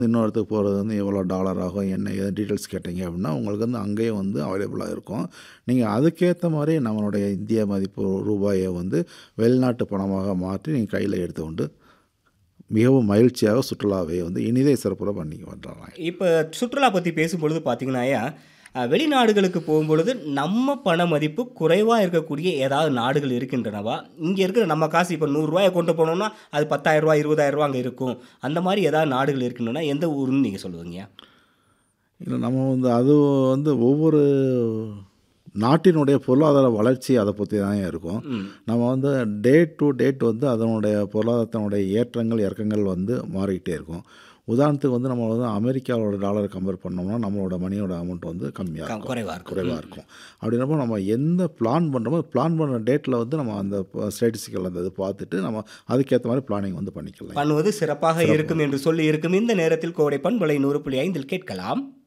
இன்னொருத்துக்கு போகிறது வந்து எவ்வளோ டாலர் ஆகும் என்ன ஏது டீட்டெயில்ஸ் கேட்டீங்க அப்படின்னா உங்களுக்கு வந்து அங்கேயே வந்து அவைலபிளாக இருக்கும் நீங்கள் அதுக்கேற்ற மாதிரி நம்மளுடைய இந்திய மதிப்பு ரூபாயை வந்து வெளிநாட்டு பணமாக மாற்றி நீங்கள் கையில் எடுத்துக்கொண்டு மிகவும் மகிழ்ச்சியாக சுற்றுலாவை வந்து இனிதே சிறப்புற பண்ணி வந்துடலாம் இப்போ சுற்றுலா பற்றி பேசும்பொழுது பார்த்தீங்கன்னாயா அஹ், வெளிநாடுகளுக்கு போகும்பொழுது நம்ம பண மதிப்பு குறைவாக இருக்கக்கூடிய ஏதாவது நாடுகள் இருக்கின்றனவா இங்கே இருக்கிற நம்ம காசு இப்போ நூறுரூவாயை கொண்டு போனோம்னா அது பத்தாயிரரூவா இருபதாயிரரூவா அங்கே இருக்கும் அந்த மாதிரி ஏதாவது நாடுகள் இருக்கின்றன எந்த ஊருன்னு நீங்கள் சொல்லுவீங்க இல்லை நம்ம வந்து அது வந்து ஒவ்வொரு நாட்டினுடைய பொருளாதார வளர்ச்சி அதை பற்றி தான் இருக்கும் ம் நம்ம வந்து டேட் டு டேட் வந்து அதனுடைய பொருளாதாரத்தினுடைய ஏற்றங்கள் இறக்கங்கள் வந்து மாறிக்கிட்டே இருக்கும் உதாரணத்துக்கு வந்து நம்ம வந்து அமெரிக்காவோட டாலரை கம்பேர் பண்ணோம்னா நம்மளோட மணியோட அமௌண்ட் வந்து கம்மியாக இருக்கும் குறைவாக இருக்கும் குறைவாக இருக்கும் அப்படின்றப்போ நம்ம எந்த பிளான் பண்ணுறோமோ பிளான் பண்ணுற டேட்டில் வந்து நம்ம அந்த ஸ்டேட்டிஸ்டிக்கல் அந்த இது பார்த்துட்டு நம்ம அதுக்கேற்ற மாதிரி பிளானிங் வந்து பண்ணிக்கலாம் பண்ணுவது சிறப்பாக இருக்கும் என்று சொல்லி இருக்கும் இந்த நேரத்தில் கோடை பண்பலை நூறு புள்ளி ஐந்தில் கேட்கலாம்